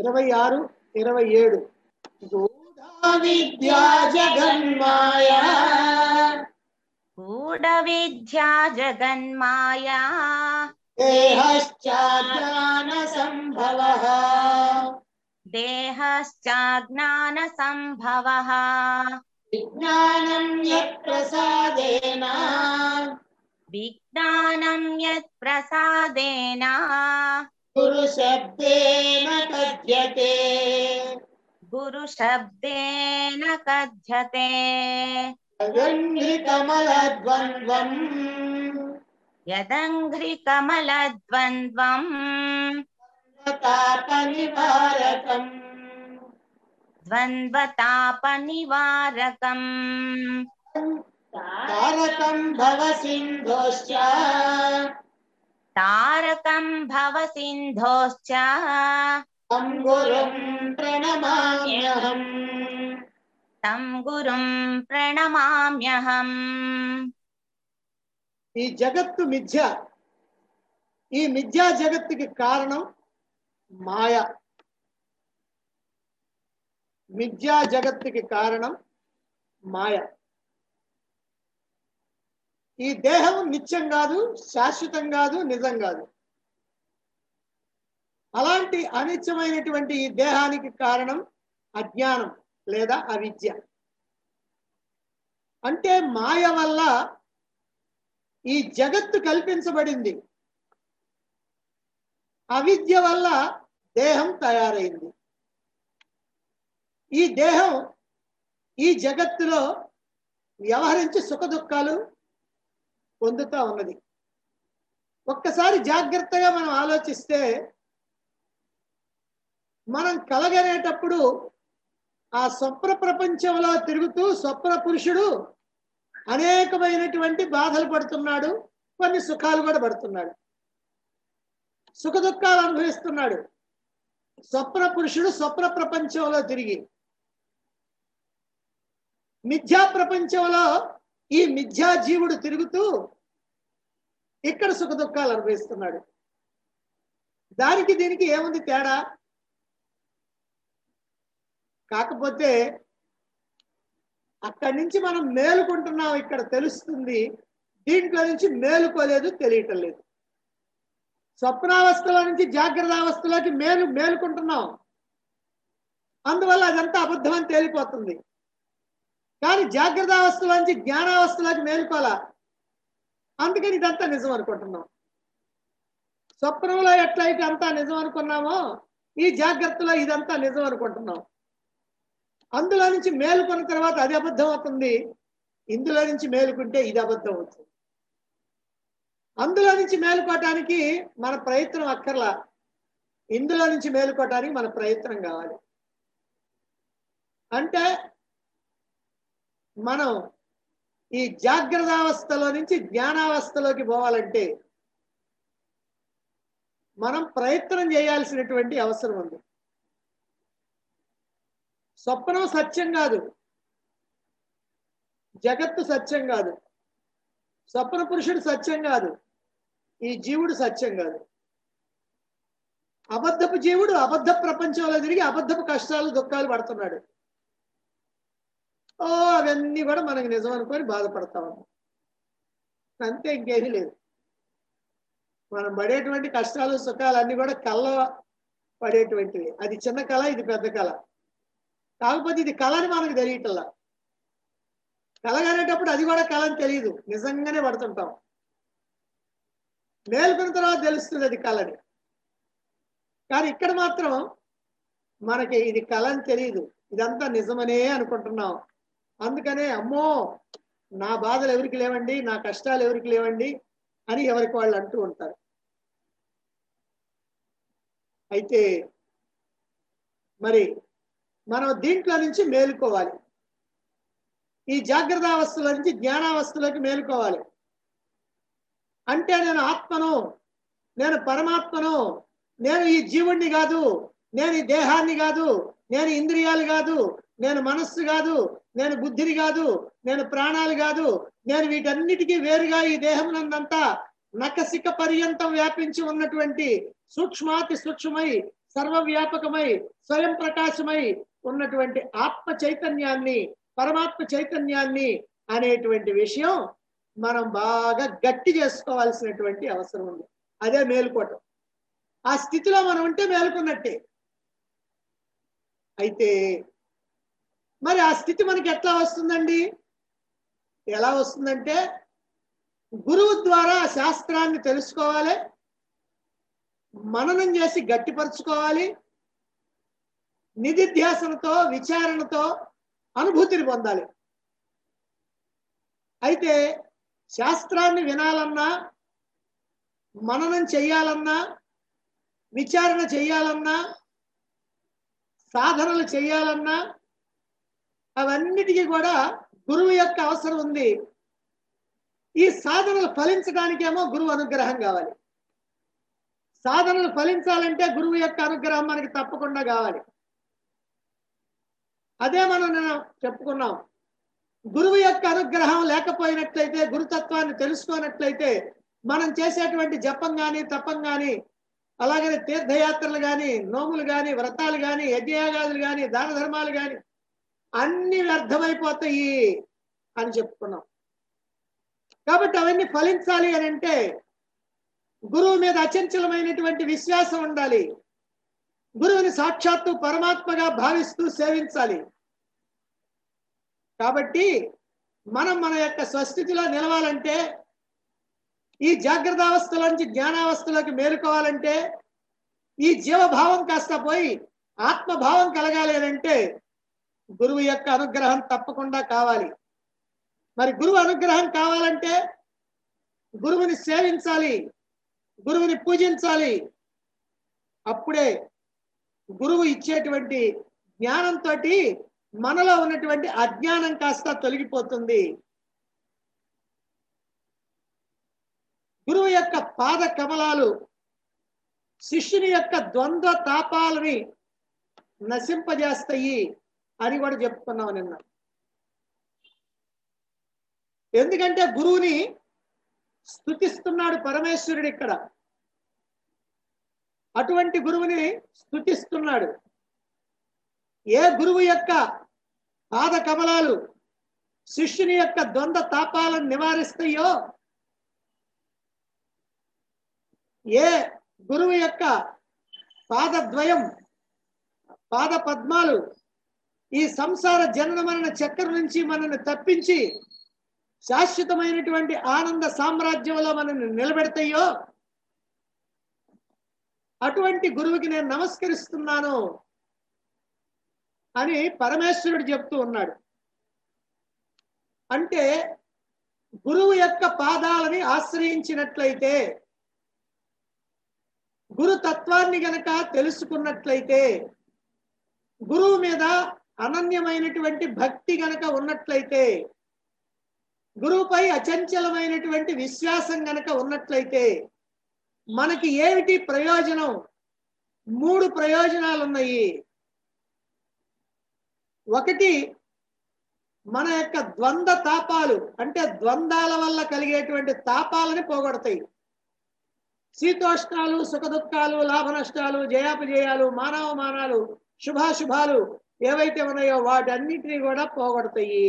ఇరవై ఆరు ఇరవై ఏడు విద్యా జగన్మాయా గూఢ విద్యా జగన్మాయా దేహశ్చాజ్ఞాన సంభవ దేహశ్చాజ్ఞాన సంభవ విజ్ఞానం యత్ ప్రసాదేన విజ్ఞానం యత్ ప్రసాదేన గురు శబ్దేన కథ్యతే గురు శబ్దేన కథ్యతే జగన్వి కమలద్వంద్వం యదంఘ్రి కమలద్వంద్వం తాప నివారకం ద్వంద్వతాప నివారకం తారకం భవ సింధోశ్చ తారకం భవ సింధోశ్చ తం గురుం ప్రణమామ్యహం తం గురుం ప్రణమామ్యహం ఈ జగత్తు మిథ్య ఈ మిథ్యా జగత్తుకి కారణం మాయ మిథ్యా జగత్తుకి కారణం మాయ ఈ దేహం నిత్యం కాదు శాశ్వతం కాదు నిజం కాదు అలాంటి అనిత్యమైనటువంటి ఈ దేహానికి కారణం అజ్ఞానం లేదా అవిద్య అంటే మాయ వల్ల ఈ జగత్తు కల్పించబడింది అవిద్య వల్ల దేహం తయారైంది ఈ దేహం ఈ జగత్తులో వ్యవహరించి సుఖ దుఃఖాలు పొందుతా ఉన్నది ఒక్కసారి జాగ్రత్తగా మనం ఆలోచిస్తే మనం కలగనేటప్పుడు ఆ స్వప్న ప్రపంచంలో తిరుగుతూ స్వప్న పురుషుడు అనేకమైనటువంటి బాధలు పడుతున్నాడు కొన్ని సుఖాలు కూడా పడుతున్నాడు సుఖ దుఃఖాలు అనుభవిస్తున్నాడు స్వప్న పురుషుడు స్వప్న ప్రపంచంలో తిరిగి మిథ్యా ప్రపంచంలో ఈ మిథ్యా జీవుడు తిరుగుతూ ఇక్కడ సుఖ దుఃఖాలు అనుభవిస్తున్నాడు దానికి దీనికి ఏముంది తేడా కాకపోతే అక్కడి నుంచి మనం మేలుకుంటున్నాం ఇక్కడ తెలుస్తుంది దీంట్లో నుంచి మేలుకోలేదు తెలియటం లేదు స్వప్నావస్థలో నుంచి జాగ్రత్త అవస్థలోకి మేలు మేలుకుంటున్నాం అందువల్ల అదంతా అబద్ధం అని తేలిపోతుంది కానీ జాగ్రత్త అవస్థలో నుంచి జ్ఞానావస్థలోకి మేలుకోవాలా అందుకని ఇదంతా నిజం అనుకుంటున్నాం స్వప్నంలో ఎట్లయితే అంతా నిజం అనుకున్నామో ఈ జాగ్రత్తలో ఇదంతా నిజం అనుకుంటున్నాం అందులో నుంచి మేలుకున్న తర్వాత అది అబద్ధం అవుతుంది ఇందులో నుంచి మేలుకుంటే ఇది అబద్ధం అవుతుంది అందులో నుంచి మేలుకోవటానికి మన ప్రయత్నం అక్కర్లా ఇందులో నుంచి మేలుకోవటానికి మన ప్రయత్నం కావాలి అంటే మనం ఈ జాగ్రత్త అవస్థలో నుంచి జ్ఞానావస్థలోకి పోవాలంటే మనం ప్రయత్నం చేయాల్సినటువంటి అవసరం ఉంది స్వప్నం సత్యం కాదు జగత్తు సత్యం కాదు స్వప్న పురుషుడు సత్యం కాదు ఈ జీవుడు సత్యం కాదు అబద్ధపు జీవుడు అబద్ధ ప్రపంచంలో తిరిగి అబద్ధపు కష్టాలు దుఃఖాలు పడుతున్నాడు ఓ అవన్నీ కూడా మనకి నిజం అనుకొని బాధపడతా ఉన్నాం అంతే ఇంకేమీ లేదు మనం పడేటువంటి కష్టాలు సుఖాలు అన్ని కూడా కళ్ళ పడేటువంటివి అది చిన్న కళ ఇది పెద్ద కళ కాకపోతే ఇది కళ అని మనకు తెలియటల్లా కలగనేటప్పుడు అది కూడా కళ అని తెలియదు నిజంగానే పడుతుంటాం మేలుకున్న తర్వాత తెలుస్తుంది అది కళని కానీ ఇక్కడ మాత్రం మనకి ఇది కళ అని తెలియదు ఇదంతా నిజమనే అనుకుంటున్నాం అందుకనే అమ్మో నా బాధలు ఎవరికి లేవండి నా కష్టాలు ఎవరికి లేవండి అని ఎవరికి వాళ్ళు అంటూ ఉంటారు అయితే మరి మనం దీంట్లో నుంచి మేలుకోవాలి ఈ జాగ్రత్త అవస్థల నుంచి జ్ఞానావస్థలోకి మేలుకోవాలి అంటే నేను ఆత్మను నేను పరమాత్మను నేను ఈ జీవుణ్ణి కాదు నేను ఈ దేహాన్ని కాదు నేను ఇంద్రియాలు కాదు నేను మనస్సు కాదు నేను బుద్ధిని కాదు నేను ప్రాణాలు కాదు నేను వీటన్నిటికీ వేరుగా ఈ దేహం నందంతా నకసిక పర్యంతం వ్యాపించి ఉన్నటువంటి సూక్ష్మాతి సూక్ష్మై సర్వవ్యాపకమై స్వయం ప్రకాశమై ఉన్నటువంటి ఆత్మ చైతన్యాన్ని పరమాత్మ చైతన్యాన్ని అనేటువంటి విషయం మనం బాగా గట్టి చేసుకోవాల్సినటువంటి అవసరం ఉంది అదే మేలుకోవటం ఆ స్థితిలో మనం ఉంటే మేలుకున్నట్టే అయితే మరి ఆ స్థితి మనకి ఎట్లా వస్తుందండి ఎలా వస్తుందంటే గురువు ద్వారా ఆ శాస్త్రాన్ని తెలుసుకోవాలి మననం చేసి గట్టిపరుచుకోవాలి నిధిధ్యాసనతో విచారణతో అనుభూతిని పొందాలి అయితే శాస్త్రాన్ని వినాలన్నా మననం చెయ్యాలన్నా విచారణ చెయ్యాలన్నా సాధనలు చేయాలన్నా అవన్నిటికీ కూడా గురువు యొక్క అవసరం ఉంది ఈ సాధనలు ఫలించడానికేమో గురువు అనుగ్రహం కావాలి సాధనలు ఫలించాలంటే గురువు యొక్క అనుగ్రహం మనకి తప్పకుండా కావాలి అదే మనం నేను చెప్పుకున్నాం గురువు యొక్క అనుగ్రహం లేకపోయినట్లయితే గురుతత్వాన్ని తెలుసుకోనట్లయితే మనం చేసేటువంటి జపం కానీ తపం కానీ అలాగనే తీర్థయాత్రలు కానీ నోములు కానీ వ్రతాలు కానీ యజ్ఞయాగాదులు కానీ దాన ధర్మాలు కానీ అన్ని వ్యర్థమైపోతాయి అని చెప్పుకున్నాం కాబట్టి అవన్నీ ఫలించాలి అని అంటే గురువు మీద అచంచలమైనటువంటి విశ్వాసం ఉండాలి గురువుని సాక్షాత్తు పరమాత్మగా భావిస్తూ సేవించాలి కాబట్టి మనం మన యొక్క స్వస్థితిలో నిలవాలంటే ఈ జాగ్రత్త అవస్థలోంచి జ్ఞానావస్థలోకి మేలుకోవాలంటే ఈ జీవభావం కాస్త పోయి ఆత్మభావం కలగాలి అని అంటే గురువు యొక్క అనుగ్రహం తప్పకుండా కావాలి మరి గురువు అనుగ్రహం కావాలంటే గురువుని సేవించాలి గురువుని పూజించాలి అప్పుడే గురువు ఇచ్చేటువంటి జ్ఞానంతో మనలో ఉన్నటువంటి అజ్ఞానం కాస్త తొలగిపోతుంది గురువు యొక్క పాద కమలాలు శిష్యుని యొక్క ద్వంద్వ తాపాలని నశింపజేస్తాయి అని కూడా చెప్పుకున్నాం నిన్న ఎందుకంటే గురువుని స్థుతిస్తున్నాడు పరమేశ్వరుడు ఇక్కడ అటువంటి గురువుని స్థుతిస్తున్నాడు ఏ గురువు యొక్క పాద కమలాలు శిష్యుని యొక్క ద్వంద్వ తాపాలను నివారిస్తాయో ఏ గురువు యొక్క పాదద్వయం పాద పద్మాలు ఈ సంసార జనన మరణ చక్రం నుంచి మనల్ని తప్పించి శాశ్వతమైనటువంటి ఆనంద సామ్రాజ్యంలో మనల్ని నిలబెడతాయో అటువంటి గురువుకి నేను నమస్కరిస్తున్నాను అని పరమేశ్వరుడు చెప్తూ ఉన్నాడు అంటే గురువు యొక్క పాదాలని ఆశ్రయించినట్లయితే గురు తత్వాన్ని గనక తెలుసుకున్నట్లయితే గురువు మీద అనన్యమైనటువంటి భక్తి గనక ఉన్నట్లయితే గురువుపై అచంచలమైనటువంటి విశ్వాసం గనక ఉన్నట్లయితే మనకి ఏమిటి ప్రయోజనం మూడు ప్రయోజనాలు ఉన్నాయి ఒకటి మన యొక్క ద్వంద్వ తాపాలు అంటే ద్వంద్వాల వల్ల కలిగేటువంటి తాపాలని పోగొడతాయి శీతోష్ణాలు సుఖ దుఃఖాలు లాభ నష్టాలు జయాపజయాలు మానవ మానాలు శుభాశుభాలు ఏవైతే ఉన్నాయో వాటన్నిటినీ కూడా పోగొడతాయి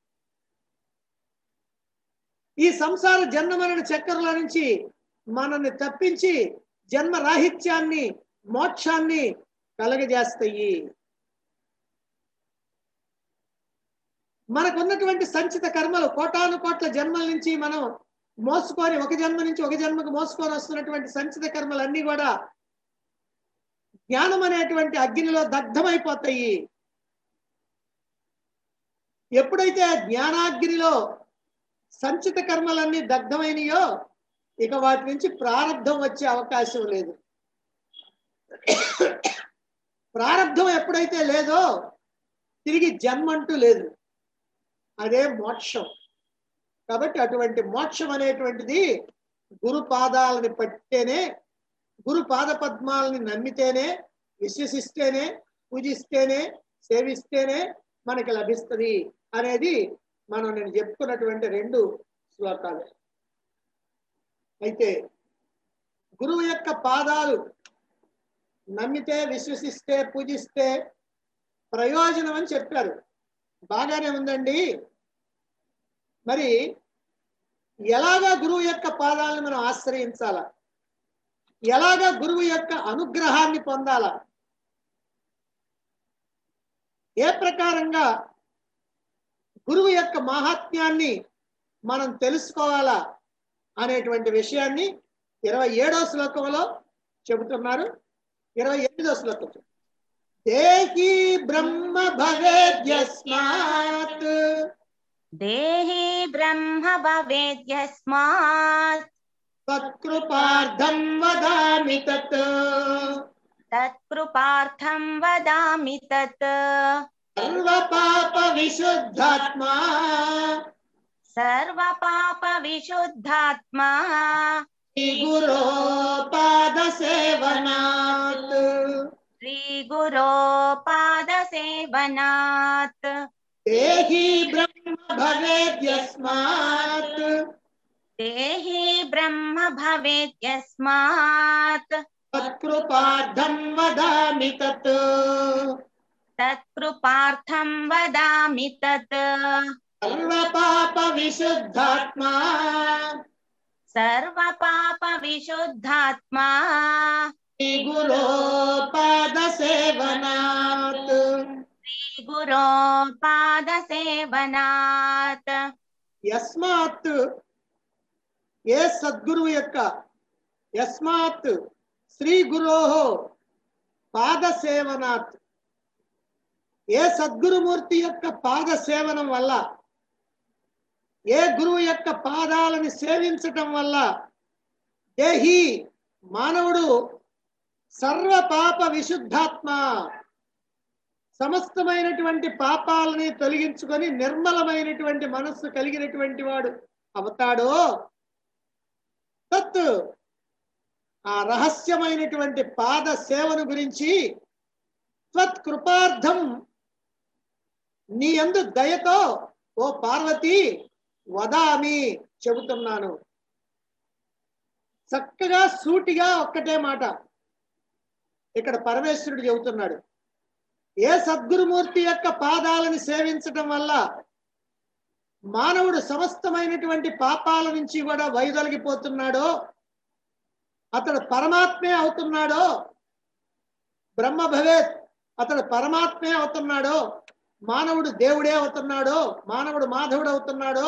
ఈ సంసార జన్మమరణ చక్రంలో నుంచి మనల్ని తప్పించి జన్మ రాహిత్యాన్ని మోక్షాన్ని కలగజేస్తాయి మనకున్నటువంటి సంచిత కర్మలు కోటాను కోట్ల జన్మల నుంచి మనం మోసుకొని ఒక జన్మ నుంచి ఒక జన్మకు మోసుకొని వస్తున్నటువంటి సంచిత కర్మలన్నీ కూడా జ్ఞానం అనేటువంటి అగ్నిలో దగ్ధమైపోతాయి ఎప్పుడైతే జ్ఞానాగ్నిలో సంచిత కర్మలన్నీ దగ్ధమైనయో ఇక వాటి నుంచి ప్రారంధం వచ్చే అవకాశం లేదు ప్రారంధం ఎప్పుడైతే లేదో తిరిగి జన్మంటూ లేదు అదే మోక్షం కాబట్టి అటువంటి మోక్షం అనేటువంటిది గురు పాదాలని పట్టితేనే గురు పాద పద్మాలని నమ్మితేనే విశ్వసిస్తేనే పూజిస్తేనే సేవిస్తేనే మనకి లభిస్తుంది అనేది మనం నేను చెప్పుకున్నటువంటి రెండు శ్లోకాలు అయితే గురువు యొక్క పాదాలు నమ్మితే విశ్వసిస్తే పూజిస్తే ప్రయోజనం అని చెప్పారు బాగానే ఉందండి మరి ఎలాగా గురువు యొక్క పాదాలను మనం ఆశ్రయించాలా ఎలాగా గురువు యొక్క అనుగ్రహాన్ని పొందాలా ఏ ప్రకారంగా గురువు యొక్క మహాత్మ్యాన్ని మనం తెలుసుకోవాలా అనేటువంటి విషయాన్ని ఇరవై ఏడో శ్లోకంలో చెబుతున్నారు ఇరవై ఎనిమిదో శ్లోకం దేహి బ్రహ్మ భవేద్యస్మాత్ దేహి బ్రహ్మ భవేద్యస్మాత్ తత్కృపార్థం వదామి తత్ తత్కృపార్థం వదామి తత్ సర్వపాప విశుద్ధాత్మా సర్వపాప విశుద్ధాత్మా శ్రీ గురో పాద సేవనాత్ శ్రీ గురో పాద సేవనాత్ దేహి బ్రహ్మ భవేద్యస్మాత్ దేహి బ్రహ్మ భవేద్యస్మాత్ తత్కృపార్థం వదామి తత్ తత్కృపార్థం వదామి తత్ సర్వపాప విశుద్ధాత్మా సర్వపాప విశుద్ధాత్మా శ్రీ గురో పాద సేవనాత్ శ్రీ గురో పాద సేవనాత్ యస్మాత్ ఏ సద్గురువు యొక్క యస్మాత్ శ్రీ గురో పాద సేవనాత్ ఏ సద్గురుమూర్తి యొక్క పాద సేవనం వల్ల ఏ గురువు యొక్క పాదాలను సేవించటం వల్ల దేహి మానవుడు సర్వ పాప విశుద్ధాత్మ సమస్తమైనటువంటి పాపాలని తొలగించుకొని నిర్మలమైనటువంటి మనస్సు కలిగినటువంటి వాడు అవుతాడో తత్ ఆ రహస్యమైనటువంటి పాద సేవను గురించి త్వత్కృపార్థం నీ యందు దయతో ఓ పార్వతి వదామి చెబుతున్నాను చక్కగా సూటిగా ఒక్కటే మాట ఇక్కడ పరమేశ్వరుడు చెబుతున్నాడు ఏ సద్గురుమూర్తి యొక్క పాదాలను సేవించటం వల్ల మానవుడు సమస్తమైనటువంటి పాపాల నుంచి కూడా వైదొలిగిపోతున్నాడో అతడు పరమాత్మే అవుతున్నాడో బ్రహ్మ భవేత్ అతడు పరమాత్మే అవుతున్నాడో మానవుడు దేవుడే అవుతున్నాడో మానవుడు మాధవుడు అవుతున్నాడో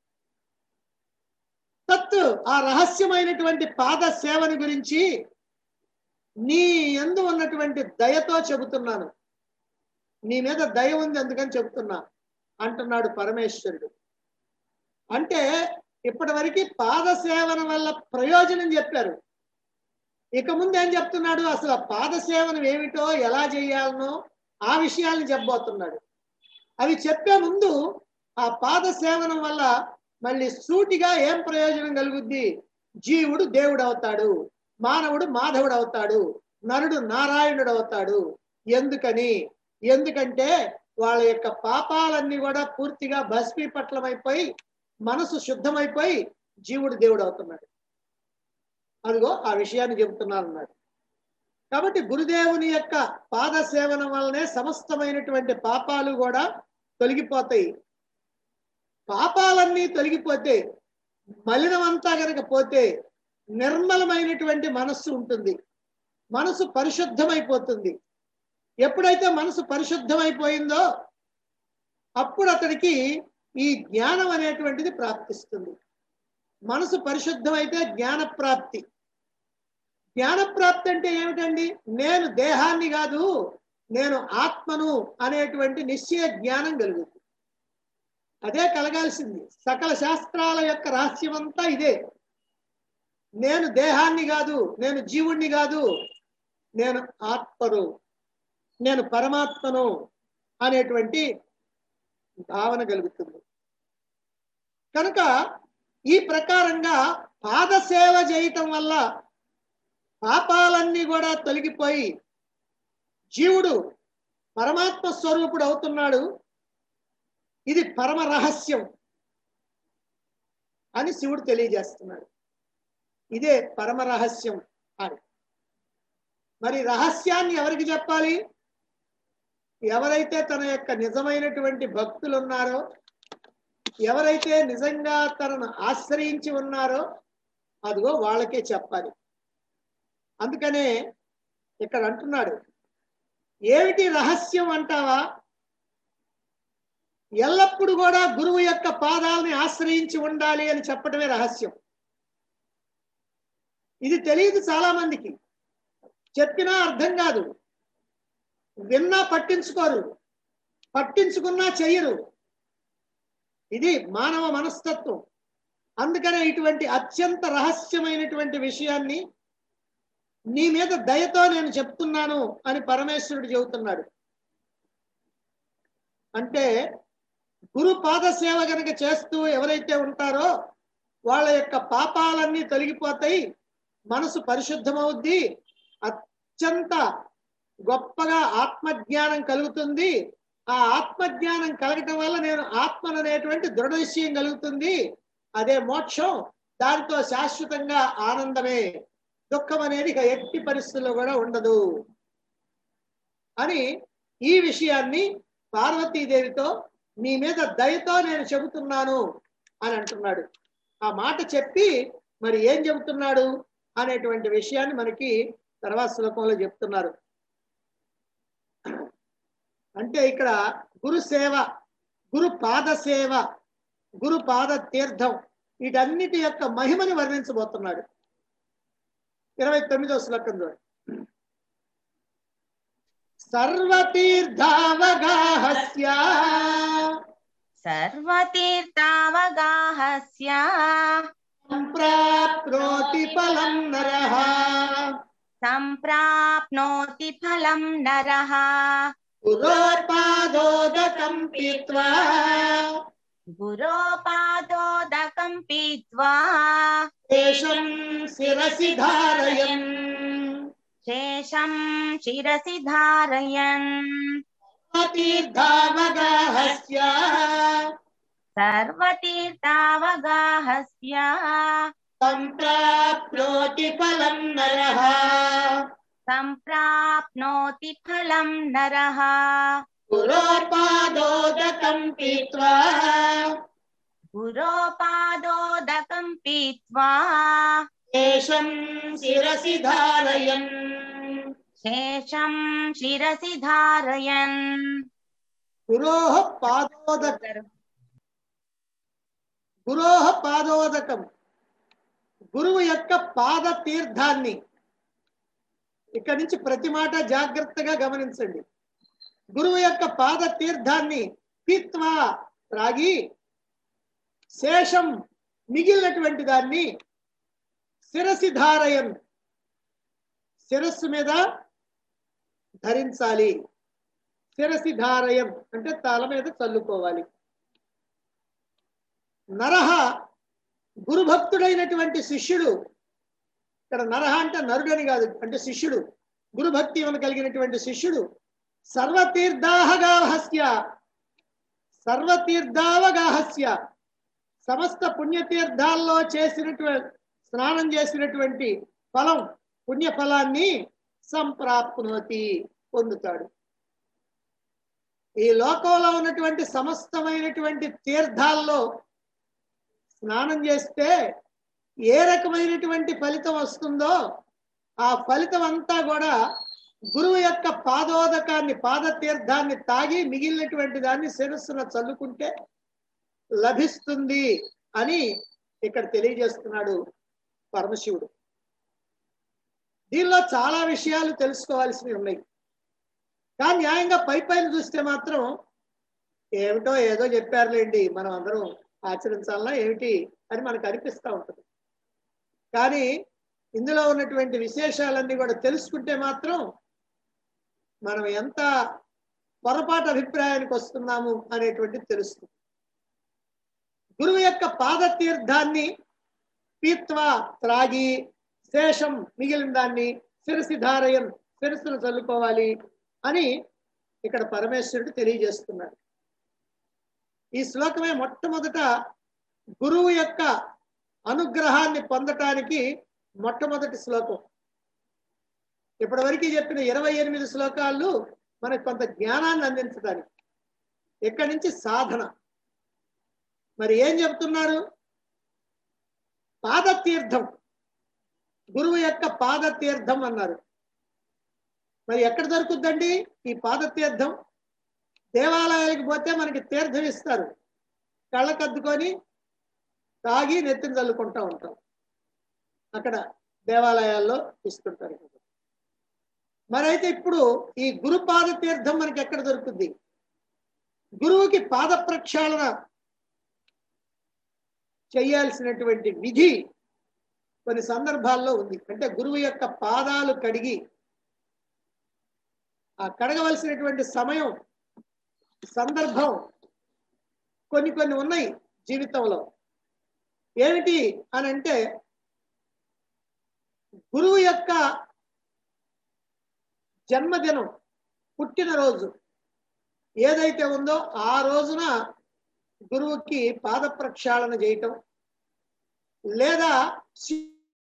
తత్ ఆ రహస్యమైనటువంటి పాద సేవని గురించి నీ ఎందు ఉన్నటువంటి దయతో చెబుతున్నాను నీ మీద దయ ఉంది అందుకని చెబుతున్నా అంటున్నాడు పరమేశ్వరుడు అంటే ఇప్పటి వరకు పాద సేవన వల్ల ప్రయోజనం చెప్పారు ఇక ముందు ఏం చెప్తున్నాడు అసలు ఆ పాద సేవనం ఏమిటో ఎలా చేయాలనో ఆ విషయాలను చెప్పబోతున్నాడు అవి చెప్పే ముందు ఆ పాద సేవనం వల్ల మళ్ళీ సూటిగా ఏం ప్రయోజనం కలుగుద్ది జీవుడు దేవుడు అవుతాడు మానవుడు మాధవుడు అవుతాడు నరుడు నారాయణుడు అవుతాడు ఎందుకని ఎందుకంటే వాళ్ళ యొక్క పాపాలన్నీ కూడా పూర్తిగా భస్మీపట్లమైపోయి మనసు శుద్ధమైపోయి జీవుడు దేవుడు అవుతున్నాడు అదిగో ఆ విషయాన్ని చెబుతున్నాను అన్నాడు కాబట్టి గురుదేవుని యొక్క పాద సేవనం వల్లనే సమస్తమైనటువంటి పాపాలు కూడా తొలగిపోతాయి పాపాలన్నీ తొలగిపోతే మలినమంతా గనక పోతే నిర్మలమైనటువంటి మనస్సు ఉంటుంది మనసు పరిశుద్ధమైపోతుంది ఎప్పుడైతే మనసు పరిశుద్ధమైపోయిందో అప్పుడు అతడికి ఈ జ్ఞానం అనేటువంటిది ప్రాప్తిస్తుంది మనసు పరిశుద్ధమైతే జ్ఞాన ప్రాప్తి జ్ఞాన ప్రాప్తి అంటే ఏమిటండి నేను దేహాన్ని కాదు నేను ఆత్మను అనేటువంటి నిశ్చయ జ్ఞానం కలుగుతుంది అదే కలగాల్సింది సకల శాస్త్రాల యొక్క రహస్యమంతా ఇదే నేను దేహాన్ని కాదు నేను జీవుణ్ణి కాదు నేను ఆత్మను నేను పరమాత్మను అనేటువంటి భావన కలుగుతుంది కనుక ఈ ప్రకారంగా పాదసేవ చేయటం వల్ల పాపాలన్నీ కూడా తొలగిపోయి జీవుడు పరమాత్మ స్వరూపుడు అవుతున్నాడు ఇది పరమ రహస్యం అని శివుడు తెలియజేస్తున్నాడు ఇదే పరమ రహస్యం అని మరి రహస్యాన్ని ఎవరికి చెప్పాలి ఎవరైతే తన యొక్క నిజమైనటువంటి భక్తులు ఉన్నారో ఎవరైతే నిజంగా తనను ఆశ్రయించి ఉన్నారో అదిగో వాళ్ళకే చెప్పాలి అందుకనే ఇక్కడ అంటున్నాడు ఏమిటి రహస్యం అంటావా ఎల్లప్పుడు కూడా గురువు యొక్క పాదాలని ఆశ్రయించి ఉండాలి అని చెప్పడమే రహస్యం ఇది తెలియదు చాలా మందికి చెప్పినా అర్థం కాదు విన్నా పట్టించుకోరు పట్టించుకున్నా చెయ్యరు ఇది మానవ మనస్తత్వం అందుకనే ఇటువంటి అత్యంత రహస్యమైనటువంటి విషయాన్ని నీ మీద దయతో నేను చెప్తున్నాను అని పరమేశ్వరుడు చెబుతున్నాడు అంటే గురు పాద సేవ గనక చేస్తూ ఎవరైతే ఉంటారో వాళ్ళ యొక్క పాపాలన్నీ తొలగిపోతాయి మనసు పరిశుద్ధమవుద్ది అత్యంత గొప్పగా ఆత్మజ్ఞానం కలుగుతుంది ఆ ఆత్మజ్ఞానం కలగటం వల్ల నేను ఆత్మను అనేటువంటి దృఢ విషయం కలుగుతుంది అదే మోక్షం దాంతో శాశ్వతంగా ఆనందమే దుఃఖం అనేది ఇక ఎట్టి పరిస్థితుల్లో కూడా ఉండదు అని ఈ విషయాన్ని పార్వతీదేవితో నీ మీద దయతో నేను చెబుతున్నాను అని అంటున్నాడు ఆ మాట చెప్పి మరి ఏం చెబుతున్నాడు అనేటువంటి విషయాన్ని మనకి తర్వాత శ్లోకంలో చెప్తున్నారు అంటే ఇక్కడ గురు సేవ గురు పాద సేవ గురు పాద తీర్థం వీటన్నిటి యొక్క మహిమని వర్ణించబోతున్నాడు ఇరవై తొమ్మిదో శ్లోకం చూడండి సర్వతీర్థావగాహస్య सर्वतीर्थावगाहस्य సంప్రాప్నోతి ఫలం నరః सम्प्राप्नोति फलं नरः గురోపాదోదకం పీత్వా गुरोपादोदकं पीत्वा శేషం శిరసి ధారయన్ शेषं शिरसि धारयन् తీర్థావగాహస్య सर्वतीर्थावगाहस्य సంప్రాప్నోతి ఫలం నరః सम्प्राप्नोति फलं नरः గురోపాదోదకం పీత్వా गुरोपादोदकं पीत्वा శేషం శిరసి ధారయన్ शेषं शिरसि धारयन् గురోహ పాదోదక గురోహ పాదోదకం గురువు యొక్క పాద తీర్థాన్ని ఇక్కడి నుంచి ప్రతి మాట జాగ్రత్తగా గమనించండి గురువు యొక్క పాద తీర్థాన్ని పీత్వా త్రాగి శేషం మిగిలినటువంటి దాన్ని శిరసి ధారయం శిరస్సు మీద ధరించాలి శిరసి ధారయం అంటే తల మీద చల్లుకోవాలి నరహ గురుభక్తుడైనటువంటి శిష్యుడు ఇక్కడ నరహ అంటే నరుడని కాదు అంటే శిష్యుడు గురుభక్తి ఇవన కలిగినటువంటి శిష్యుడు సర్వతీర్థాహగాహస్య సర్వతీర్థావగాహస్య సమస్త పుణ్యతీర్థాల్లో చేసినటువంటి స్నానం చేసినటువంటి ఫలం పుణ్య ఫలాన్ని సంప్రాప్నోతి పొందుతాడు ఈ లోకంలో ఉన్నటువంటి సమస్తమైనటువంటి తీర్థాల్లో స్నానం చేస్తే ఏ రకమైనటువంటి ఫలితం వస్తుందో ఆ ఫలితం అంతా కూడా గురువు యొక్క పాదోదకాన్ని పాద తీర్థాన్ని తాగి మిగిలినటువంటి దాన్ని శిరస్సున చల్లుకుంటే లభిస్తుంది అని ఇక్కడ తెలియజేస్తున్నాడు పరమశివుడు దీనిలో చాలా విషయాలు తెలుసుకోవాల్సినవి ఉన్నాయి కానీ న్యాయంగా పై పైన చూస్తే మాత్రం ఏమిటో ఏదో చెప్పారులేండి మనం అందరం ఆచరించాలన్నా ఏమిటి అని మనకు అనిపిస్తూ ఉంటుంది కానీ ఇందులో ఉన్నటువంటి విశేషాలన్నీ కూడా తెలుసుకుంటే మాత్రం మనం ఎంత పొరపాటు అభిప్రాయానికి వస్తున్నాము అనేటువంటిది తెలుస్తుంది గురువు యొక్క పాద తీర్థాన్ని పీత్వా త్రాగి శేషం మిగిలిన దాన్ని శిరసి ధారయం శిరస్సును చల్లుకోవాలి అని ఇక్కడ పరమేశ్వరుడు తెలియజేస్తున్నాడు ఈ శ్లోకమే మొట్టమొదట గురువు యొక్క అనుగ్రహాన్ని పొందటానికి మొట్టమొదటి శ్లోకం ఇప్పటివరకు చెప్పిన ఇరవై ఎనిమిది శ్లోకాలు మనకు కొంత జ్ఞానాన్ని అందించడానికి ఇక్కడి నుంచి సాధన మరి ఏం చెప్తున్నారు పాదతీర్థం గురువు యొక్క పాదతీర్థం అన్నారు మరి ఎక్కడ దొరుకుద్దండి ఈ పాదతీర్థం దేవాలయాలకు పోతే మనకి తీర్థం ఇస్తారు కళ్ళకద్దుకొని తాగి నెత్తిన చల్లుకుంటా ఉంటాం అక్కడ దేవాలయాల్లో ఇస్తుంటారు మరైతే ఇప్పుడు ఈ గురు పాద తీర్థం మనకి ఎక్కడ దొరుకుతుంది గురువుకి పాద ప్రక్షాళన చేయాల్సినటువంటి విధి కొన్ని సందర్భాల్లో ఉంది అంటే గురువు యొక్క పాదాలు కడిగి ఆ కడగవలసినటువంటి సమయం సందర్భం కొన్ని కొన్ని ఉన్నాయి జీవితంలో ఏమిటి అని అంటే గురువు యొక్క జన్మదినం పుట్టినరోజు ఏదైతే ఉందో ఆ రోజున గురువుకి పాద ప్రక్షాళన చేయటం లేదా శి-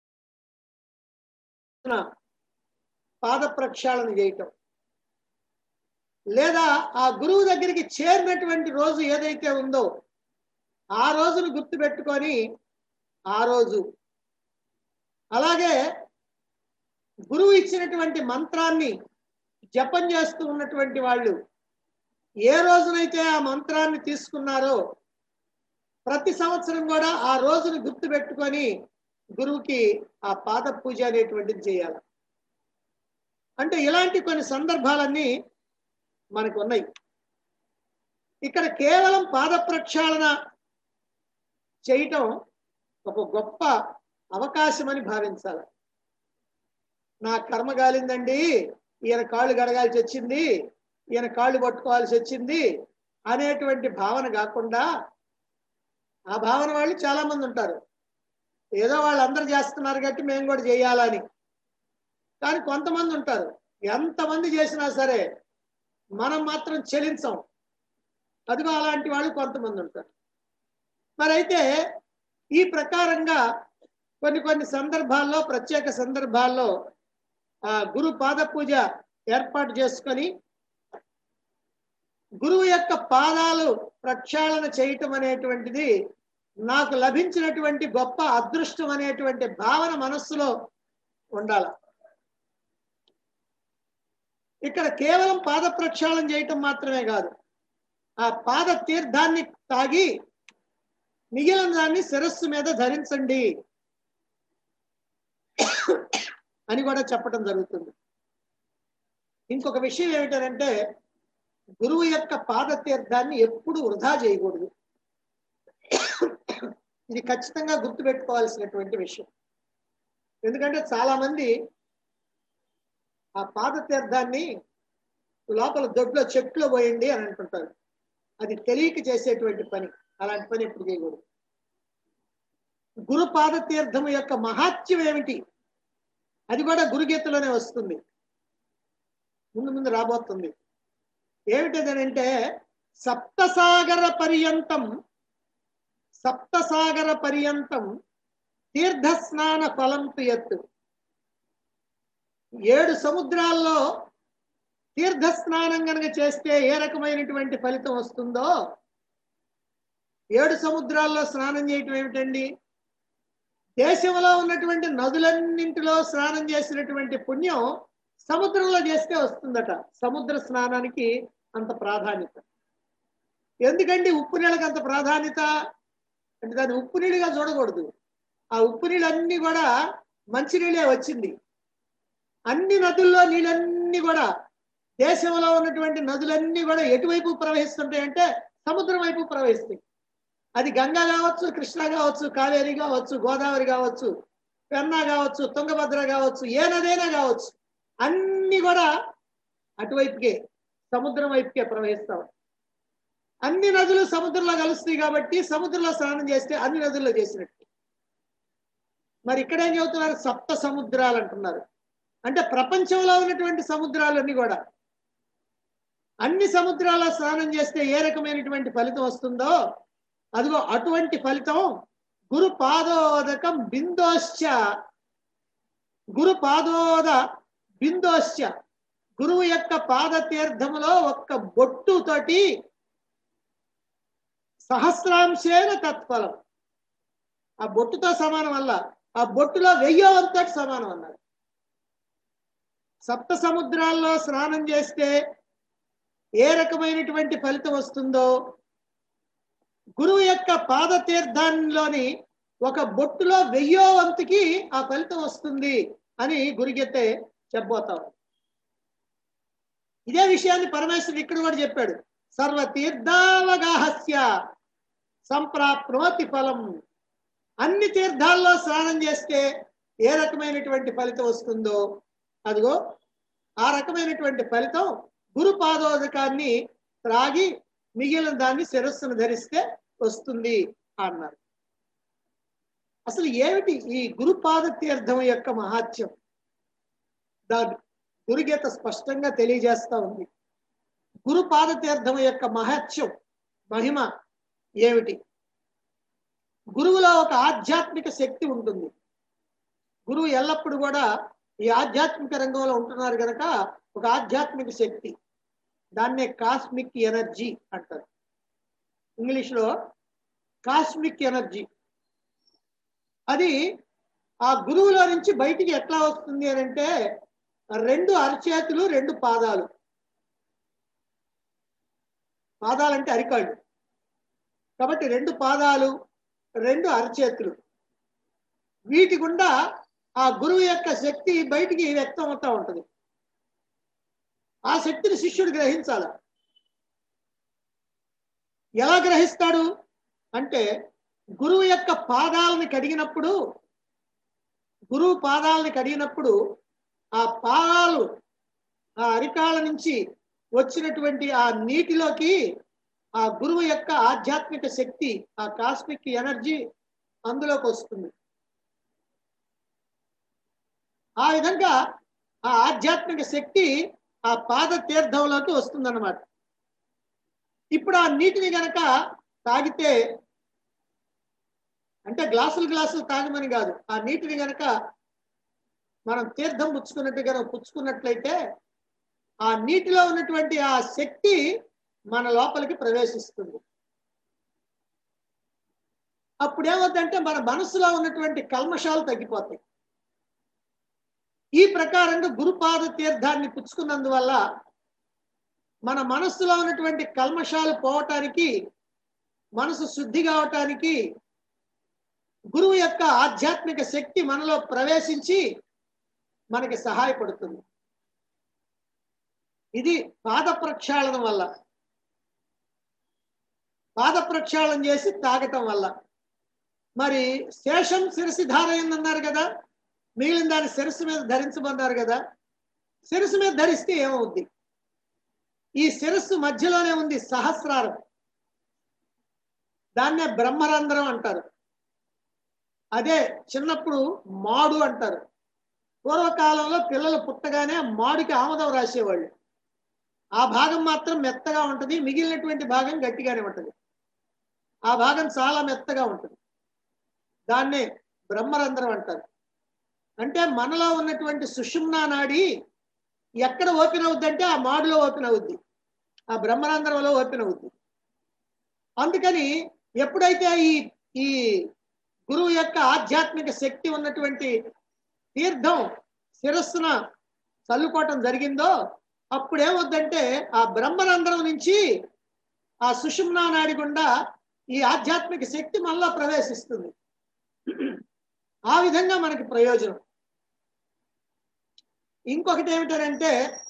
పాద ప్రక్షాళన చేయటం లేదా ఆ గురువు దగ్గరికి చేరినటువంటి రోజు ఏదైతే ఉందో ఆ రోజును గుర్తుపెట్టుకొని ఆ రోజు అలాగే గురువు ఇచ్చినటువంటి మంత్రాన్ని జపం చేస్తూ ఉన్నటువంటి వాళ్ళు ఏ రోజునైతే ఆ మంత్రాన్ని తీసుకున్నారో ప్రతి సంవత్సరం కూడా ఆ రోజును గుర్తు పెట్టుకొని గురువుకి ఆ పాద పూజ అనేటువంటిది చేయాలి అంటే ఇలాంటి కొన్ని సందర్భాలన్నీ మనకు ఉన్నాయి ఇక్కడ కేవలం పాద ప్రక్షాళన చేయటం ఒక గొప్ప అవకాశం అని భావించాలి నా కర్మ గాలిందండి ఈయన కాళ్ళు గడగాల్సి వచ్చింది ఈయన కాళ్ళు పట్టుకోవాల్సి వచ్చింది అనేటువంటి భావన కాకుండా ఆ భావన వాళ్ళు చాలా మంది ఉంటారు ఏదో వాళ్ళందరూ చేస్తున్నారు కాబట్టి మేము కూడా చేయాలని కానీ కొంతమంది ఉంటారు ఎంతమంది చేసినా సరే మనం మాత్రం చెలించం అదిగో అలాంటి వాళ్ళు కొంతమంది ఉంటారు మరి అయితే ఈ ప్రకారంగా కొన్ని కొన్ని సందర్భాల్లో ప్రత్యేక సందర్భాల్లో ఆ గురు పాద పూజ ఏర్పాటు చేసుకొని గురువు యొక్క పాదాలు ప్రక్షాళన చేయటం అనేటువంటిది నాకు లభించినటువంటి గొప్ప అదృష్టం అనేటువంటి భావన మనస్సులో ఉండాలి ఇక్కడ కేవలం పాద ప్రక్షాళన చేయటం మాత్రమే కాదు ఆ పాద తీర్థాన్ని తాగి మిగిలిన దాన్ని శిరస్సు మీద ధరించండి అని కూడా చెప్పడం జరుగుతుంది ఇంకొక విషయం ఏమిటంటే గురువు యొక్క పాద తీర్థాన్ని ఎప్పుడు వృధా చేయకూడదు ఇది ఖచ్చితంగా గుర్తుపెట్టుకోవాల్సినటువంటి విషయం ఎందుకంటే చాలా మంది ఆ పాద తీర్థాన్ని లోపల దొడ్లో చెట్లో పోయండి అని అంటుంటారు అది తెలియక చేసేటువంటి పని అలాంటి పని ఎప్పుడు చేయకూడదు గురు పాద తీర్థం యొక్క మహాత్యం ఏమిటి అది కూడా గురుగీతలోనే వస్తుంది ముందు ముందు రాబోతుంది ఏమిటదనంటే సప్తసాగర పర్యంతం సప్తసాగర పర్యంతం తీర్థ స్నాన ఫలం ఎత్తు ఏడు సముద్రాల్లో తీర్థ స్నానం కనుక చేస్తే ఏ రకమైనటువంటి ఫలితం వస్తుందో ఏడు సముద్రాల్లో స్నానం చేయటం ఏమిటండి దేశంలో ఉన్నటువంటి నదులన్నింటిలో స్నానం చేసినటువంటి పుణ్యం సముద్రంలో చేస్తే వస్తుందట సముద్ర స్నానానికి అంత ప్రాధాన్యత ఎందుకండి ఉప్పు నీళ్ళకి అంత ప్రాధాన్యత అంటే దాన్ని ఉప్పు నీళ్ళుగా చూడకూడదు ఆ ఉప్పు నీళ్ళన్నీ కూడా మంచినీళ్ళే వచ్చింది అన్ని నదుల్లో నీళ్ళన్నీ కూడా దేశంలో ఉన్నటువంటి నదులన్నీ కూడా ఎటువైపు ప్రవహిస్తుంటాయి అంటే సముద్రం వైపు ప్రవహిస్తాయి అది గంగా కావచ్చు కృష్ణ కావచ్చు కావేరి కావచ్చు గోదావరి కావచ్చు పెన్నా కావచ్చు తుంగభద్ర కావచ్చు ఏ నదైనా కావచ్చు అన్ని కూడా అటువైపుకే సముద్రం వైపుకే ప్రవహిస్తాం అన్ని నదులు సముద్రంలో కలుస్తాయి కాబట్టి సముద్రంలో స్నానం చేస్తే అన్ని నదుల్లో చేసినట్టు మరి ఇక్కడ ఏం చెబుతున్నారు సప్త సముద్రాలు అంటున్నారు అంటే ప్రపంచంలో ఉన్నటువంటి సముద్రాలన్నీ కూడా అన్ని సముద్రాల స్నానం చేస్తే ఏ రకమైనటువంటి ఫలితం వస్తుందో అదిగో అటువంటి ఫలితం గురు పాదోదకం బిందోశ్చ గురు పాదోద బిందోశ్చ గురువు యొక్క పాద తీర్థములో ఒక్క బొట్టు తోటి సహస్రాంశేన తత్ఫలం ఆ బొట్టుతో సమానం అల్ల ఆ బొట్టులో వెయ్యో వంతటి సమానం అన్నాడు సప్త సముద్రాల్లో స్నానం చేస్తే ఏ రకమైనటువంటి ఫలితం వస్తుందో గురువు యొక్క పాద తీర్థంలోని ఒక బొట్టులో వెయ్యో వంతుకి ఆ ఫలితం వస్తుంది అని గురుగెత్తే చెప్పబోతాం ఇదే విషయాన్ని పరమేశ్వరుడు ఇక్కడ కూడా చెప్పాడు సర్వ తీర్థావగాహస్య సంప్రాప్నోతి ఫలం అన్ని తీర్థాల్లో స్నానం చేస్తే ఏ రకమైనటువంటి ఫలితం వస్తుందో అదిగో ఆ రకమైనటువంటి ఫలితం గురు పాదోదకాన్ని త్రాగి మిగిలిన దాన్ని శిరస్సును ధరిస్తే వస్తుంది అన్నారు అసలు ఏమిటి ఈ గురుపాద తీర్థం యొక్క మహాత్యం దాని గురుగీత స్పష్టంగా తెలియజేస్తా ఉంది గురుపాద తీర్థం యొక్క మహత్యం మహిమ ఏమిటి గురువులో ఒక ఆధ్యాత్మిక శక్తి ఉంటుంది గురువు ఎల్లప్పుడూ కూడా ఈ ఆధ్యాత్మిక రంగంలో ఉంటున్నారు కనుక ఒక ఆధ్యాత్మిక శక్తి దాన్నే కాస్మిక్ ఎనర్జీ అంటారు ఇంగ్లీష్లో కాస్మిక్ ఎనర్జీ అది ఆ గురువులో నుంచి బయటికి ఎట్లా వస్తుంది అని అంటే రెండు అరచేతులు రెండు పాదాలు పాదాలంటే అరికాళ్ళు కాబట్టి రెండు పాదాలు రెండు అరచేతులు వీటి గుండా ఆ గురువు యొక్క శక్తి బయటికి వ్యక్తం అవుతా ఉంటుంది ఆ శక్తిని శిష్యుడు గ్రహించాల ఎలా గ్రహిస్తాడు అంటే గురువు యొక్క పాదాలని కడిగినప్పుడు గురువు పాదాలని కడిగినప్పుడు ఆ పాదాలు ఆ అరికాల నుంచి వచ్చినటువంటి ఆ నీటిలోకి ఆ గురువు యొక్క ఆధ్యాత్మిక శక్తి ఆ కాస్మిక్ ఎనర్జీ అందులోకి వస్తుంది ఆ విధంగా ఆ ఆధ్యాత్మిక శక్తి ఆ పాద తీర్థంలోకి వస్తుందన్నమాట ఇప్పుడు ఆ నీటిని గనక తాగితే అంటే గ్లాసులు గ్లాసులు తాగమని కాదు ఆ నీటిని గనక మనం తీర్థం పుచ్చుకున్నట్టు కనుక పుచ్చుకున్నట్లయితే ఆ నీటిలో ఉన్నటువంటి ఆ శక్తి మన లోపలికి ప్రవేశిస్తుంది అప్పుడు ఏమవుతుందంటే మన మనసులో ఉన్నటువంటి కల్మషాలు తగ్గిపోతాయి ఈ ప్రకారంగా గురుపాద తీర్థాన్ని పుచ్చుకున్నందువల్ల మన మనస్సులో ఉన్నటువంటి కల్మషాలు పోవటానికి మనసు శుద్ధి కావటానికి గురువు యొక్క ఆధ్యాత్మిక శక్తి మనలో ప్రవేశించి మనకి సహాయపడుతుంది ఇది పాద ప్రక్షాళన వల్ల పాద ప్రక్షాళన చేసి తాగటం వల్ల మరి శేషం శిరసి ధారయిందన్నారు కదా మిగిలిన దాన్ని శిరస్సు మీద ధరించమన్నారు కదా శిరస్సు మీద ధరిస్తే ఏమవుద్ది ఈ శిరస్సు మధ్యలోనే ఉంది సహస్రారం దాన్నే బ్రహ్మరంధ్రం అంటారు అదే చిన్నప్పుడు మాడు అంటారు పూర్వకాలంలో పిల్లలు పుట్టగానే మాడికి ఆమదం రాసేవాళ్ళు ఆ భాగం మాత్రం మెత్తగా ఉంటుంది మిగిలినటువంటి భాగం గట్టిగానే ఉంటుంది ఆ భాగం చాలా మెత్తగా ఉంటుంది దాన్నే బ్రహ్మరంధ్రం అంటారు అంటే మనలో ఉన్నటువంటి సుషుమ్నా నాడి ఎక్కడ ఓపెన్ అవుద్ది అంటే ఆ మాడులో ఓపెన్ అవుద్ది ఆ బ్రహ్మరంధ్రంలో ఓపెన్ అవుద్ది అందుకని ఎప్పుడైతే ఈ ఈ గురువు యొక్క ఆధ్యాత్మిక శక్తి ఉన్నటువంటి తీర్థం శిరస్సున చల్లుకోవటం జరిగిందో అప్పుడు ఏమవుద్దంటే ఆ బ్రహ్మరంధ్రం నుంచి ఆ సుషుమ్నా నాడి గుండా ఈ ఆధ్యాత్మిక శక్తి మళ్ళా ప్రవేశిస్తుంది ఆ విధంగా మనకి ప్రయోజనం ఇంకొకటి ఏమిటంటే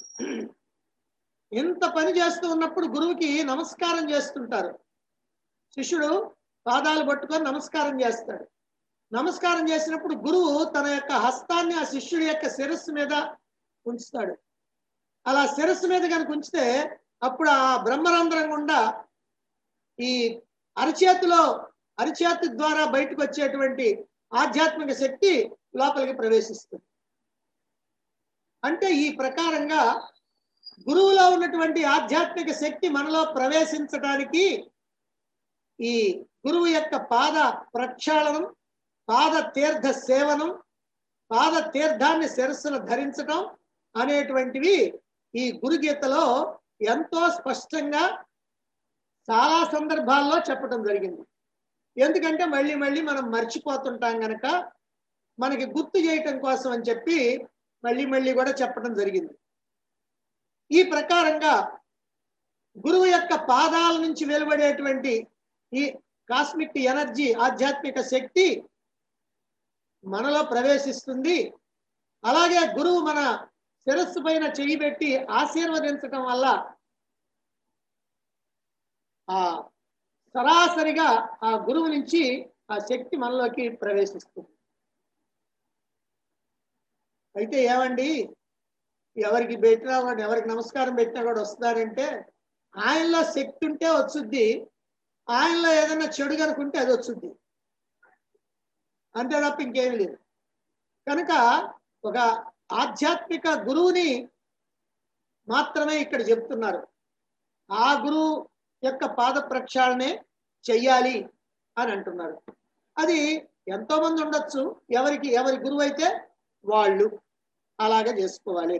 ఇంత పని చేస్తూ ఉన్నప్పుడు గురువుకి నమస్కారం చేస్తుంటారు శిష్యుడు పాదాలు పట్టుకొని నమస్కారం చేస్తాడు నమస్కారం చేసినప్పుడు గురువు తన యొక్క హస్తాన్ని ఆ శిష్యుడి యొక్క శిరస్సు మీద ఉంచుతాడు అలా శిరస్సు మీద కనుక ఉంచితే అప్పుడు ఆ బ్రహ్మరంధ్రం గుండా ఈ అరచేతిలో అరచేతి ద్వారా బయటకు వచ్చేటువంటి ఆధ్యాత్మిక శక్తి లోపలికి ప్రవేశిస్తుంది అంటే ఈ ప్రకారంగా గురువులో ఉన్నటువంటి ఆధ్యాత్మిక శక్తి మనలో ప్రవేశించడానికి ఈ గురువు యొక్క పాద ప్రక్షాళనం పాద తీర్థ సేవనం పాద తీర్థాన్ని శిరస్సును ధరించటం అనేటువంటివి ఈ గురుగీతలో ఎంతో స్పష్టంగా చాలా సందర్భాల్లో చెప్పడం జరిగింది ఎందుకంటే మళ్ళీ మళ్ళీ మనం మర్చిపోతుంటాం గనక మనకి గుర్తు చేయటం కోసం అని చెప్పి మళ్ళీ మళ్ళీ కూడా చెప్పడం జరిగింది ఈ ప్రకారంగా గురువు యొక్క పాదాల నుంచి వెలువడేటువంటి ఈ కాస్మిక్ ఎనర్జీ ఆధ్యాత్మిక శక్తి మనలో ప్రవేశిస్తుంది అలాగే గురువు మన శిరస్సు పైన చెయ్యి పెట్టి ఆశీర్వదించటం వల్ల ఆ సరాసరిగా ఆ గురువు నుంచి ఆ శక్తి మనలోకి ప్రవేశిస్తుంది అయితే ఏమండి ఎవరికి పెట్టినా వాడు ఎవరికి నమస్కారం పెట్టినా కూడా వస్తున్నారంటే ఆయనలో శక్తి ఉంటే వచ్చుద్ది ఆయనలో ఏదైనా చెడు కనుకుంటే అది వచ్చుద్ది అంతే తప్ప ఇంకేం లేదు కనుక ఒక ఆధ్యాత్మిక గురువుని మాత్రమే ఇక్కడ చెప్తున్నారు ఆ గురువు యొక్క పాద ప్రక్షాళనే చెయ్యాలి అని అంటున్నారు అది ఎంతో మంది ఉండొచ్చు ఎవరికి ఎవరి గురువు అయితే వాళ్ళు అలాగే చేసుకోవాలి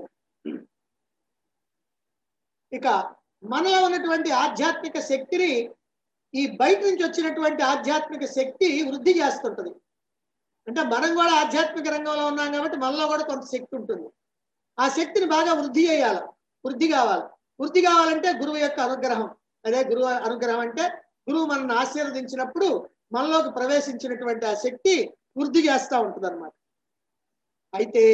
ఇక మనలో ఉన్నటువంటి ఆధ్యాత్మిక శక్తిని ఈ బయట నుంచి వచ్చినటువంటి ఆధ్యాత్మిక శక్తి వృద్ధి చేస్తుంటది అంటే మనం కూడా ఆధ్యాత్మిక రంగంలో ఉన్నాం కాబట్టి మనలో కూడా కొంత శక్తి ఉంటుంది ఆ శక్తిని బాగా వృద్ధి చేయాలి వృద్ధి కావాలి వృద్ధి కావాలంటే గురువు యొక్క అనుగ్రహం అదే గురువు అనుగ్రహం అంటే గురువు మనల్ని ఆశీర్వదించినప్పుడు మనలోకి ప్రవేశించినటువంటి ఆ శక్తి వృద్ధి చేస్తూ ఉంటుంది అనమాట అయితే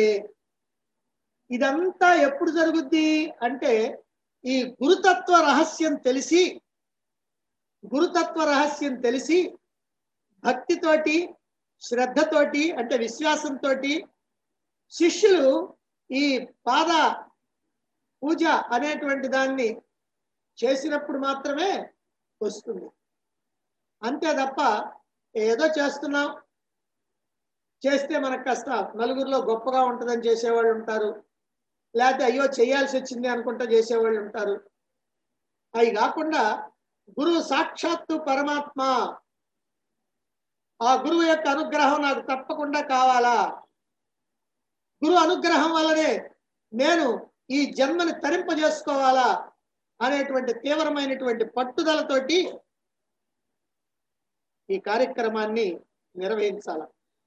ఇదంతా ఎప్పుడు జరుగుద్ది అంటే ఈ గురుతత్వ రహస్యం తెలిసి గురుతత్వ రహస్యం తెలిసి భక్తితోటి శ్రద్ధతోటి అంటే విశ్వాసంతో శిష్యులు ఈ పాద పూజ అనేటువంటి దాన్ని చేసినప్పుడు మాత్రమే వస్తుంది అంతే తప్ప ఏదో చేస్తున్నాం చేస్తే మనకు కాస్త నలుగురిలో గొప్పగా ఉంటుందని చేసేవాళ్ళు ఉంటారు లేకపోతే అయ్యో చేయాల్సి వచ్చింది అనుకుంటా చేసేవాళ్ళు ఉంటారు అవి కాకుండా గురువు సాక్షాత్తు పరమాత్మ ఆ గురువు యొక్క అనుగ్రహం నాకు తప్పకుండా కావాలా గురువు అనుగ్రహం వల్లనే నేను ఈ జన్మని తరింపజేసుకోవాలా అనేటువంటి తీవ్రమైనటువంటి పట్టుదలతోటి ఈ కార్యక్రమాన్ని నిర్వహించాల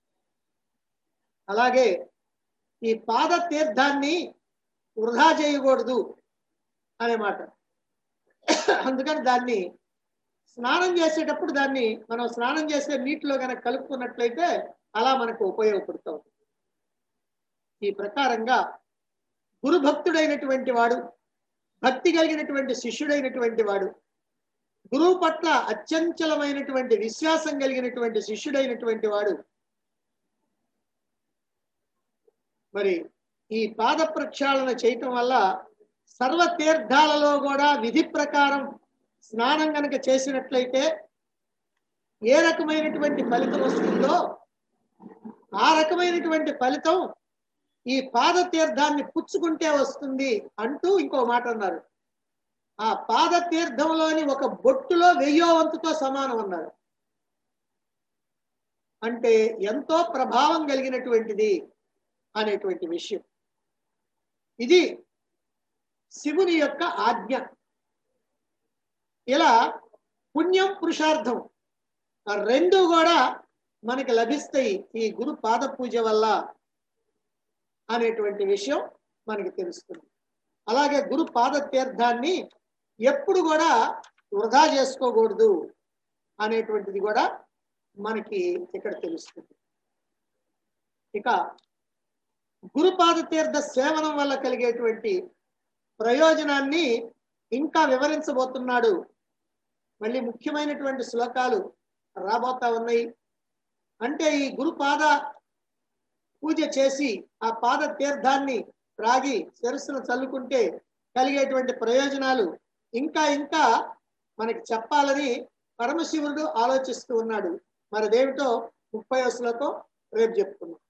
అలాగే ఈ పాద తీర్థాన్ని వృధా చేయకూడదు అనే మాట అందుకని దాన్ని స్నానం చేసేటప్పుడు దాన్ని మనం స్నానం చేసే నీటిలో కనుక కలుపుకున్నట్లయితే అలా మనకు ఉపయోగపడుతూ ఈ ప్రకారంగా గురు భక్తుడైనటువంటి వాడు భక్తి కలిగినటువంటి శిష్యుడైనటువంటి వాడు గురువు పట్ల అత్యంచలమైనటువంటి విశ్వాసం కలిగినటువంటి శిష్యుడైనటువంటి వాడు మరి ఈ పాద ప్రక్షాళన చేయటం వల్ల సర్వ తీర్థాలలో కూడా విధి ప్రకారం స్నానం కనుక చేసినట్లయితే ఏ రకమైనటువంటి ఫలితం వస్తుందో ఆ రకమైనటువంటి ఫలితం ఈ పాద తీర్థాన్ని పుచ్చుకుంటే వస్తుంది అంటూ ఇంకో మాట అన్నారు ఆ పాద తీర్థంలోని ఒక బొట్టులో వెయ్యో వంతుతో సమానం అన్నారు అంటే ఎంతో ప్రభావం కలిగినటువంటిది అనేటువంటి విషయం ఇది శివుని యొక్క ఆజ్ఞ ఇలా పుణ్యం పురుషార్థం ఆ రెండు కూడా మనకి లభిస్తాయి ఈ గురు పాద పూజ వల్ల అనేటువంటి విషయం మనకి తెలుస్తుంది అలాగే గురు పాద తీర్థాన్ని ఎప్పుడు కూడా వృధా చేసుకోకూడదు అనేటువంటిది కూడా మనకి ఇక్కడ తెలుస్తుంది ఇక గురుపాద తీర్థ సేవనం వల్ల కలిగేటువంటి ప్రయోజనాన్ని ఇంకా వివరించబోతున్నాడు మళ్ళీ ముఖ్యమైనటువంటి శ్లోకాలు రాబోతా ఉన్నాయి అంటే ఈ గురుపాద పూజ చేసి ఆ పాద తీర్థాన్ని త్రాగి శిరస్సును చల్లుకుంటే కలిగేటువంటి ప్రయోజనాలు ఇంకా ఇంకా మనకి చెప్పాలని పరమశివుడు ఆలోచిస్తూ ఉన్నాడు మరి దేవితో ముప్పై శ్లోకం రేపు చెప్పుకున్నాం